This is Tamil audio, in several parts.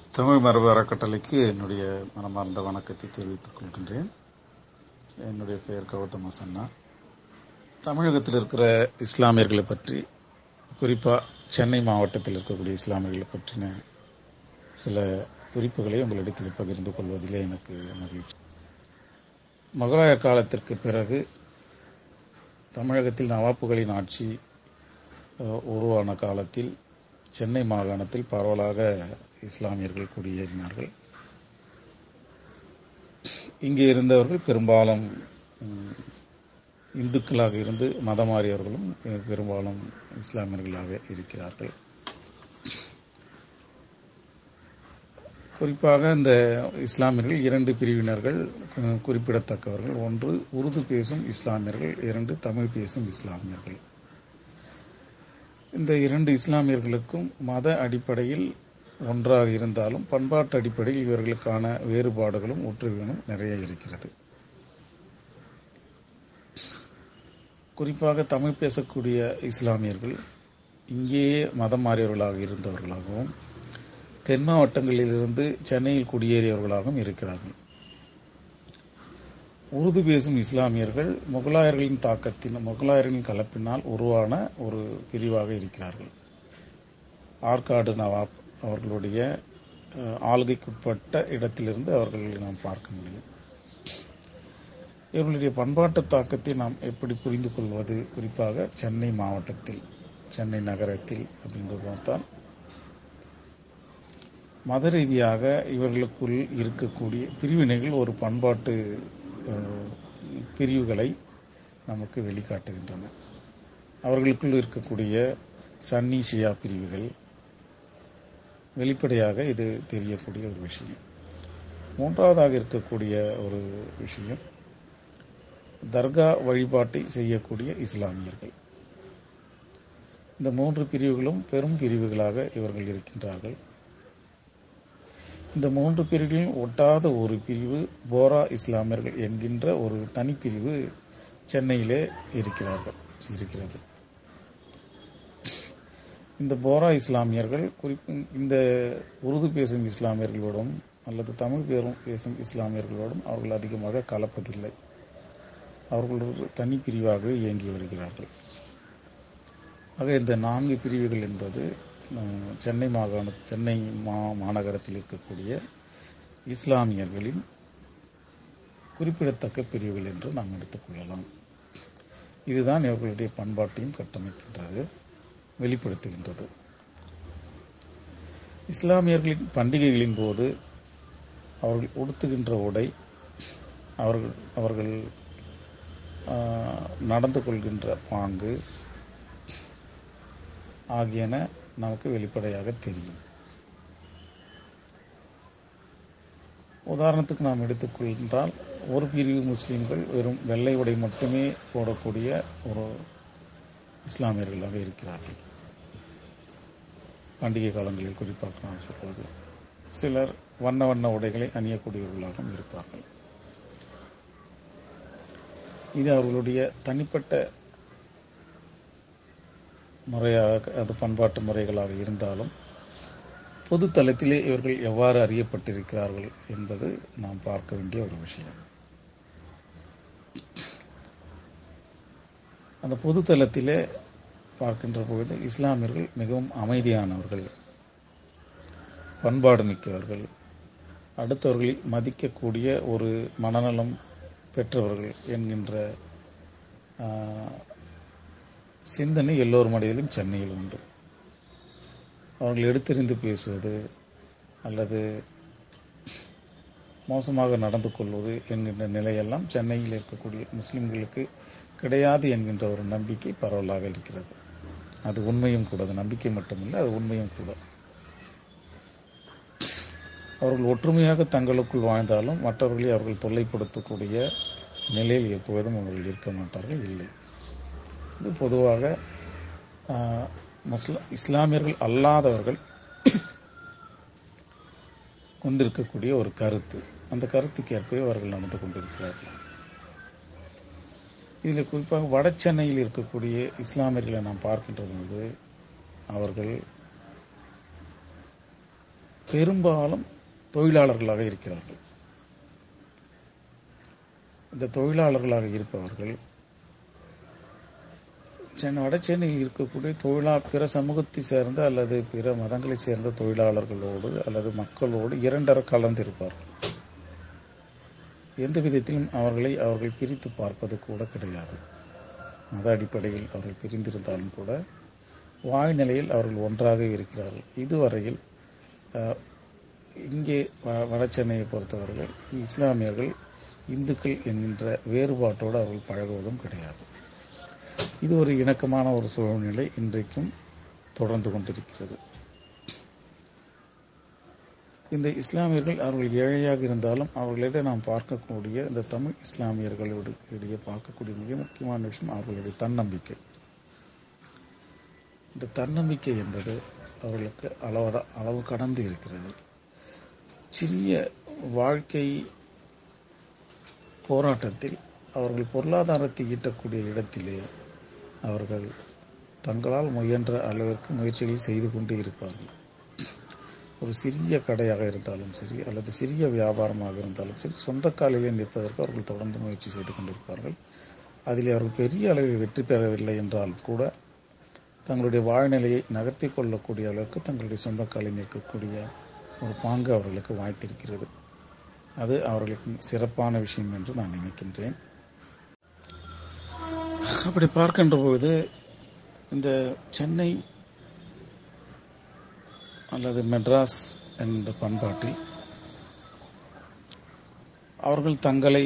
தமிழ் மரபு அறக்கட்டளைக்கு என்னுடைய மனமார்ந்த வணக்கத்தை தெரிவித்துக் கொள்கின்றேன் என்னுடைய பெயர் கௌதம சன்னா தமிழகத்தில் இருக்கிற இஸ்லாமியர்களை பற்றி குறிப்பாக சென்னை மாவட்டத்தில் இருக்கக்கூடிய இஸ்லாமியர்களை பற்றின சில குறிப்புகளை உங்களிடத்தில் பகிர்ந்து கொள்வதிலே எனக்கு மகிழ்ச்சி முகலாய காலத்திற்கு பிறகு தமிழகத்தில் நவாப்புகளின் ஆட்சி உருவான காலத்தில் சென்னை மாகாணத்தில் பரவலாக இஸ்லாமியர்கள் குடியேறினார்கள் இங்கே இருந்தவர்கள் பெரும்பாலும் இந்துக்களாக இருந்து மதம் மாறியவர்களும் பெரும்பாலும் இஸ்லாமியர்களாக இருக்கிறார்கள் குறிப்பாக இந்த இஸ்லாமியர்கள் இரண்டு பிரிவினர்கள் குறிப்பிடத்தக்கவர்கள் ஒன்று உருது பேசும் இஸ்லாமியர்கள் இரண்டு தமிழ் பேசும் இஸ்லாமியர்கள் இந்த இரண்டு இஸ்லாமியர்களுக்கும் மத அடிப்படையில் ஒன்றாக இருந்தாலும் பண்பாட்டு அடிப்படையில் இவர்களுக்கான வேறுபாடுகளும் ஒற்றுமைகளும் நிறைய இருக்கிறது குறிப்பாக தமிழ் பேசக்கூடிய இஸ்லாமியர்கள் இங்கேயே மதம் மாறியவர்களாக இருந்தவர்களாகவும் தென் மாவட்டங்களிலிருந்து சென்னையில் குடியேறியவர்களாகவும் இருக்கிறார்கள் உருது பேசும் இஸ்லாமியர்கள் முகலாயர்களின் தாக்கத்தின் முகலாயர்களின் கலப்பினால் உருவான ஒரு பிரிவாக இருக்கிறார்கள் ஆற்காடு நவாப் அவர்களுடைய ஆளுகைக்குட்பட்ட இடத்திலிருந்து அவர்களை நாம் பார்க்க முடியும் இவர்களுடைய பண்பாட்டு தாக்கத்தை நாம் எப்படி புரிந்து கொள்வது குறிப்பாக சென்னை மாவட்டத்தில் சென்னை நகரத்தில் அப்படின்னு பார்த்தால் மத ரீதியாக இவர்களுக்குள் இருக்கக்கூடிய பிரிவினைகள் ஒரு பண்பாட்டு பிரிவுகளை நமக்கு வெளிக்காட்டுகின்றன அவர்களுக்குள் இருக்கக்கூடிய சன்னி ஷியா பிரிவுகள் வெளிப்படையாக இது தெரியக்கூடிய ஒரு விஷயம் மூன்றாவதாக இருக்கக்கூடிய ஒரு விஷயம் தர்கா வழிபாட்டை செய்யக்கூடிய இஸ்லாமியர்கள் இந்த மூன்று பிரிவுகளும் பெரும் பிரிவுகளாக இவர்கள் இருக்கின்றார்கள் இந்த மூன்று பிரிவுகளில் ஒட்டாத ஒரு பிரிவு போரா இஸ்லாமியர்கள் என்கின்ற ஒரு தனிப்பிரிவு சென்னையிலே இருக்கிறார்கள் இருக்கிறது இந்த போரா இஸ்லாமியர்கள் குறிப்பு இந்த உருது பேசும் இஸ்லாமியர்களோடும் அல்லது தமிழ் பேரும் பேசும் இஸ்லாமியர்களோடும் அவர்கள் அதிகமாக கலப்பதில்லை அவர்கள் ஒரு தனி பிரிவாக இயங்கி வருகிறார்கள் ஆக இந்த நான்கு பிரிவுகள் என்பது சென்னை மாகாண சென்னை மா மாநகரத்தில் இருக்கக்கூடிய இஸ்லாமியர்களின் குறிப்பிடத்தக்க பிரிவுகள் என்று நாம் எடுத்துக்கொள்ளலாம் இதுதான் இவர்களுடைய பண்பாட்டையும் கட்டமைக்கின்றது வெளிப்படுத்துகின்றது இஸ்லாமியர்களின் பண்டிகைகளின் போது அவர்கள் உடுத்துகின்ற உடை அவர்கள் அவர்கள் நடந்து கொள்கின்ற பாங்கு ஆகியன நமக்கு வெளிப்படையாக தெரியும் உதாரணத்துக்கு நாம் எடுத்துக்கொள்கின்றால் ஒரு பிரிவு முஸ்லிம்கள் வெறும் வெள்ளை உடை மட்டுமே போடக்கூடிய ஒரு இஸ்லாமியர்களாக இருக்கிறார்கள் பண்டிகை காலங்களில் குறிப்பாக நான் சொல்வது சிலர் வண்ண வண்ண உடைகளை அணியக்கூடியவர்களாகவும் இருப்பார்கள் இது அவர்களுடைய தனிப்பட்ட முறையாக அது பண்பாட்டு முறைகளாக இருந்தாலும் பொது தளத்திலே இவர்கள் எவ்வாறு அறியப்பட்டிருக்கிறார்கள் என்பது நாம் பார்க்க வேண்டிய ஒரு விஷயம் அந்த பொது தளத்திலே பார்க்கின்ற பொழுது இஸ்லாமியர்கள் மிகவும் அமைதியானவர்கள் பண்பாடு மிக்கவர்கள் அடுத்தவர்களை மதிக்கக்கூடிய ஒரு மனநலம் பெற்றவர்கள் என்கின்ற சிந்தனை எல்லோரும் மடையிலும் சென்னையில் உண்டு அவர்கள் எடுத்தறிந்து பேசுவது அல்லது மோசமாக நடந்து கொள்வது என்கின்ற நிலையெல்லாம் சென்னையில் இருக்கக்கூடிய முஸ்லிம்களுக்கு கிடையாது என்கின்ற ஒரு நம்பிக்கை பரவலாக இருக்கிறது அது உண்மையும் கூட அது நம்பிக்கை மட்டுமில்லை அது உண்மையும் கூட அவர்கள் ஒற்றுமையாக தங்களுக்குள் வாழ்ந்தாலும் மற்றவர்களை அவர்கள் தொல்லைப்படுத்தக்கூடிய நிலையில் எப்போதும் அவர்கள் இருக்க மாட்டார்கள் இல்லை இது பொதுவாக முஸ்ல இஸ்லாமியர்கள் அல்லாதவர்கள் கொண்டிருக்கக்கூடிய ஒரு கருத்து அந்த கருத்துக்கு ஏற்பவே அவர்கள் நடந்து கொண்டிருக்கிறார்கள் இதில் குறிப்பாக வட சென்னையில் இருக்கக்கூடிய இஸ்லாமியர்களை நாம் பார்க்கின்ற பொழுது அவர்கள் பெரும்பாலும் தொழிலாளர்களாக இருக்கிறார்கள் இந்த தொழிலாளர்களாக இருப்பவர்கள் சென்னை வட சென்னையில் இருக்கக்கூடிய தொழிலா பிற சமூகத்தை சேர்ந்த அல்லது பிற மதங்களை சேர்ந்த தொழிலாளர்களோடு அல்லது மக்களோடு இரண்டர கலந்து இருப்பார்கள் எந்த விதத்திலும் அவர்களை அவர்கள் பிரித்து பார்ப்பது கூட கிடையாது மத அடிப்படையில் அவர்கள் பிரிந்திருந்தாலும் கூட வாய்நிலையில் அவர்கள் ஒன்றாக இருக்கிறார்கள் இதுவரையில் இங்கே வடசென்னையை பொறுத்தவர்கள் இஸ்லாமியர்கள் இந்துக்கள் என்கின்ற வேறுபாட்டோடு அவர்கள் பழகுவதும் கிடையாது இது ஒரு இணக்கமான ஒரு சூழ்நிலை இன்றைக்கும் தொடர்ந்து கொண்டிருக்கிறது இந்த இஸ்லாமியர்கள் அவர்கள் ஏழையாக இருந்தாலும் அவர்களிடம் நாம் பார்க்கக்கூடிய இந்த தமிழ் இஸ்லாமியர்களோடு இடையே பார்க்கக்கூடிய மிக முக்கியமான விஷயம் அவர்களுடைய தன்னம்பிக்கை இந்த தன்னம்பிக்கை என்பது அவர்களுக்கு அளவட அளவு கடந்து இருக்கிறது சிறிய வாழ்க்கை போராட்டத்தில் அவர்கள் பொருளாதாரத்தை ஈட்டக்கூடிய இடத்திலே அவர்கள் தங்களால் முயன்ற அளவிற்கு முயற்சிகளை செய்து கொண்டே இருப்பார்கள் ஒரு சிறிய கடையாக இருந்தாலும் சரி அல்லது சிறிய வியாபாரமாக இருந்தாலும் சரி சொந்த காலிலே நிற்பதற்கு அவர்கள் தொடர்ந்து முயற்சி செய்து கொண்டிருப்பார்கள் அதில் அவர்கள் பெரிய அளவில் வெற்றி பெறவில்லை என்றாலும் கூட தங்களுடைய வாழ்நிலையை நகர்த்தி கொள்ளக்கூடிய அளவுக்கு தங்களுடைய சொந்த காலில் நிற்கக்கூடிய ஒரு பாங்கு அவர்களுக்கு வாய்த்திருக்கிறது அது அவர்களுக்கு சிறப்பான விஷயம் என்று நான் நினைக்கின்றேன் அப்படி பார்க்கின்ற பொழுது இந்த சென்னை அல்லது மெட்ராஸ் என்ற பண்பாட்டில் அவர்கள் தங்களை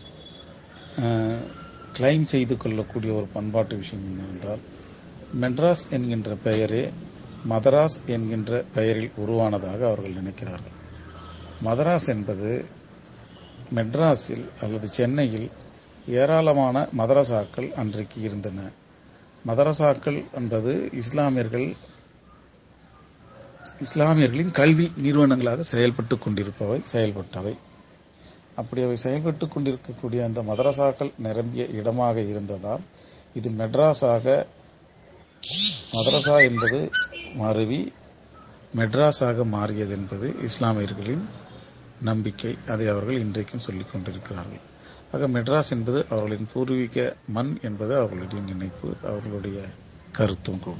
கிளைம் செய்து கொள்ளக்கூடிய ஒரு பண்பாட்டு விஷயம் என்னவென்றால் மெட்ராஸ் என்கின்ற பெயரே மதராஸ் என்கின்ற பெயரில் உருவானதாக அவர்கள் நினைக்கிறார்கள் மதராஸ் என்பது மெட்ராஸில் அல்லது சென்னையில் ஏராளமான மதரசாக்கள் அன்றைக்கு இருந்தன மதரசாக்கள் என்பது இஸ்லாமியர்கள் இஸ்லாமியர்களின் கல்வி நிறுவனங்களாக செயல்பட்டு கொண்டிருப்பவை செயல்பட்டவை அப்படி அவை செயல்பட்டு கொண்டிருக்கக்கூடிய அந்த மதரசாக்கள் நிரம்பிய இடமாக இருந்ததால் இது மெட்ராஸாக மதரசா என்பது மருவி மெட்ராஸாக மாறியது என்பது இஸ்லாமியர்களின் நம்பிக்கை அதை அவர்கள் இன்றைக்கும் சொல்லிக் கொண்டிருக்கிறார்கள் ஆக மெட்ராஸ் என்பது அவர்களின் பூர்வீக மண் என்பது அவர்களுடைய நினைப்பு அவர்களுடைய கருத்தும் கூட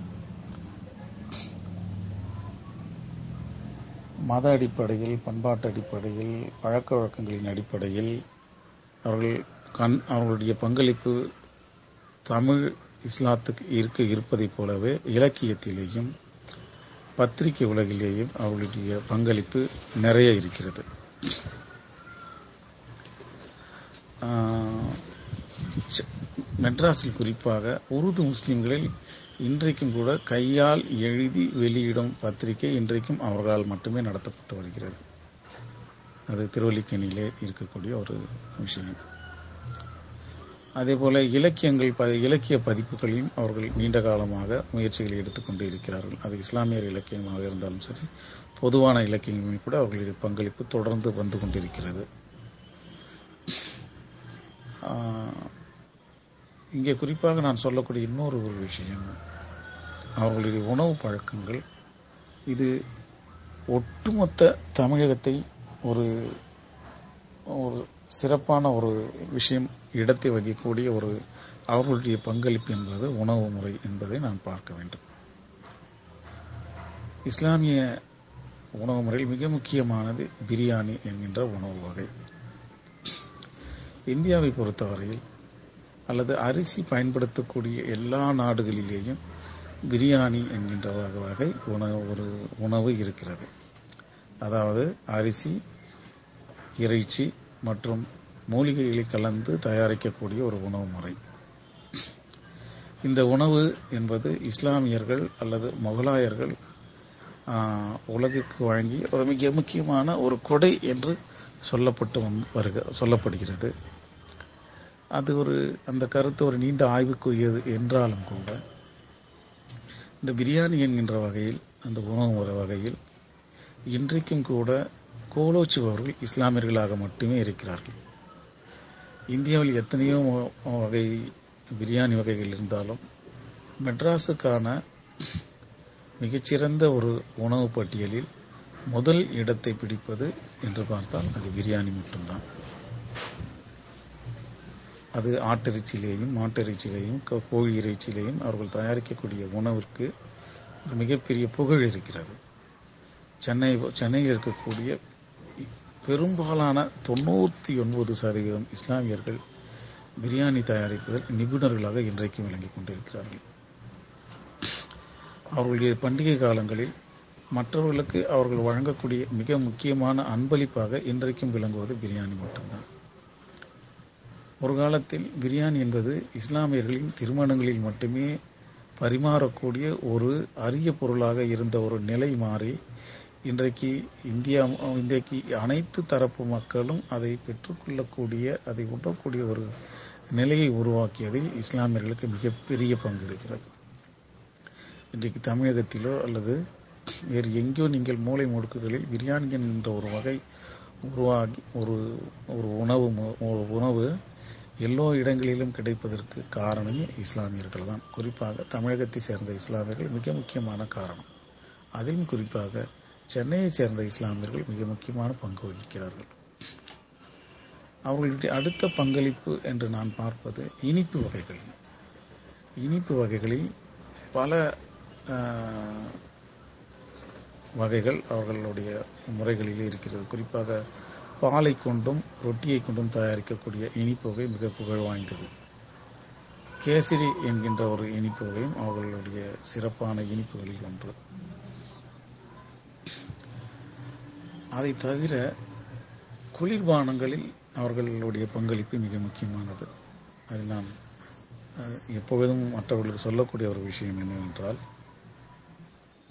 மத அடிப்படையில் பண்பாட்டு அடிப்படையில் பழக்க வழக்கங்களின் அடிப்படையில் அவர்கள் கண் அவர்களுடைய பங்களிப்பு தமிழ் இஸ்லாத்துக்கு இருக்க இருப்பதைப் போலவே இலக்கியத்திலேயும் பத்திரிகை உலகிலேயும் அவர்களுடைய பங்களிப்பு நிறைய இருக்கிறது மெட்ராஸில் குறிப்பாக உருது முஸ்லிம்களில் இன்றைக்கும் கூட கையால் எழுதி வெளியிடும் பத்திரிகை இன்றைக்கும் அவர்களால் மட்டுமே நடத்தப்பட்டு வருகிறது அது திருவல்லிக்கேணியிலே இருக்கக்கூடிய ஒரு விஷயம் அதே போல இலக்கியங்கள் இலக்கிய பதிப்புகளையும் அவர்கள் நீண்ட காலமாக முயற்சிகளை எடுத்துக்கொண்டு இருக்கிறார்கள் அது இஸ்லாமியர் இலக்கியமாக இருந்தாலும் சரி பொதுவான இலக்கியங்களும் கூட அவர்களுடைய பங்களிப்பு தொடர்ந்து வந்து கொண்டிருக்கிறது இங்கே குறிப்பாக நான் சொல்லக்கூடிய இன்னொரு ஒரு விஷயம் அவர்களுடைய உணவு பழக்கங்கள் இது ஒட்டுமொத்த தமிழகத்தை ஒரு ஒரு சிறப்பான ஒரு விஷயம் இடத்தை வகிக்கக்கூடிய ஒரு அவர்களுடைய பங்களிப்பு என்பது உணவு முறை என்பதை நான் பார்க்க வேண்டும் இஸ்லாமிய உணவு முறையில் மிக முக்கியமானது பிரியாணி என்கின்ற உணவு வகை இந்தியாவை பொறுத்தவரையில் அல்லது அரிசி பயன்படுத்தக்கூடிய எல்லா நாடுகளிலேயும் பிரியாணி என்கின்ற வகை உணவு ஒரு உணவு இருக்கிறது அதாவது அரிசி இறைச்சி மற்றும் மூலிகைகளை கலந்து தயாரிக்கக்கூடிய ஒரு உணவு முறை இந்த உணவு என்பது இஸ்லாமியர்கள் அல்லது முகலாயர்கள் உலகுக்கு வழங்கி ஒரு மிக முக்கியமான ஒரு கொடை என்று சொல்லப்பட்டு வந்து வருக சொல்லப்படுகிறது அது ஒரு அந்த கருத்து ஒரு நீண்ட ஆய்வுக்குரியது என்றாலும் கூட இந்த பிரியாணி என்கின்ற வகையில் அந்த உணவு முறை வகையில் இன்றைக்கும் கூட கோலோச்சுபவர்கள் இஸ்லாமியர்களாக மட்டுமே இருக்கிறார்கள் இந்தியாவில் எத்தனையோ வகை பிரியாணி வகைகள் இருந்தாலும் மெட்ராஸுக்கான மிகச்சிறந்த ஒரு உணவு பட்டியலில் முதல் இடத்தை பிடிப்பது என்று பார்த்தால் அது பிரியாணி மட்டும்தான் அது ஆட்டிறைச்சியிலேயும் மாட்டிறைச்சியிலேயும் க- கோழி இறைச்சியிலேயும் அவர்கள் தயாரிக்கக்கூடிய உணவிற்கு ஒரு மிகப்பெரிய புகழ் இருக்கிறது சென்னை சென்னையில் இருக்கக்கூடிய பெரும்பாலான தொண்ணூற்றி ஒன்பது சதவீதம் இஸ்லாமியர்கள் பிரியாணி தயாரிப்பதில் நிபுணர்களாக இன்றைக்கும் விளங்கிக் கொண்டிருக்கிறார்கள் அவர்களுடைய பண்டிகை காலங்களில் மற்றவர்களுக்கு அவர்கள் வழங்கக்கூடிய மிக முக்கியமான அன்பளிப்பாக இன்றைக்கும் விளங்குவது பிரியாணி மட்டும்தான் ஒரு காலத்தில் பிரியாணி என்பது இஸ்லாமியர்களின் திருமணங்களில் மட்டுமே பரிமாறக்கூடிய ஒரு அரிய பொருளாக இருந்த ஒரு நிலை மாறி இன்றைக்கு இந்தியா இன்றைக்கு அனைத்து தரப்பு மக்களும் அதை பெற்றுக்கொள்ளக்கூடிய அதை உண்ணக்கூடிய ஒரு நிலையை உருவாக்கியதில் இஸ்லாமியர்களுக்கு மிகப்பெரிய பங்கு இருக்கிறது இன்றைக்கு தமிழகத்திலோ அல்லது வேறு எங்கேயோ நீங்கள் மூலை முடுக்குகளில் பிரியாணி என்ற ஒரு வகை உருவாகி ஒரு ஒரு உணவு மு- ஒரு உணவு எல்லா இடங்களிலும் கிடைப்பதற்கு காரணமே இஸ்லாமியர்கள் தான் குறிப்பாக தமிழகத்தை சேர்ந்த இஸ்லாமியர்கள் மிக முக்கியமான காரணம் அதிலும் குறிப்பாக சென்னையை சேர்ந்த இஸ்லாமியர்கள் மிக முக்கியமான பங்கு வகிக்கிறார்கள் அவர்களுடைய அடுத்த பங்களிப்பு என்று நான் பார்ப்பது இனிப்பு வகைகள் இனிப்பு வகைகளில் பல ஆஹ், வகைகள் அவர்களுடைய முறைகளிலே இருக்கிறது குறிப்பாக பாலை கொண்டும் ரொட்டியை கொண்டும் தயாரிக்கக்கூடிய இனிப்பு வகை மிக புகழ் வாய்ந்தது கேசரி என்கின்ற ஒரு இனிப்பு வகையும் அவர்களுடைய சிறப்பான இனிப்புகளில் ஒன்று அதை தவிர குளிர்பானங்களில் அவர்களுடைய பங்களிப்பு மிக முக்கியமானது அதில் நான் அஹ், எப்பொழுதும் மற்றவர்களுக்கு சொல்லக்கூடிய ஒரு விஷயம் என்னவென்றால்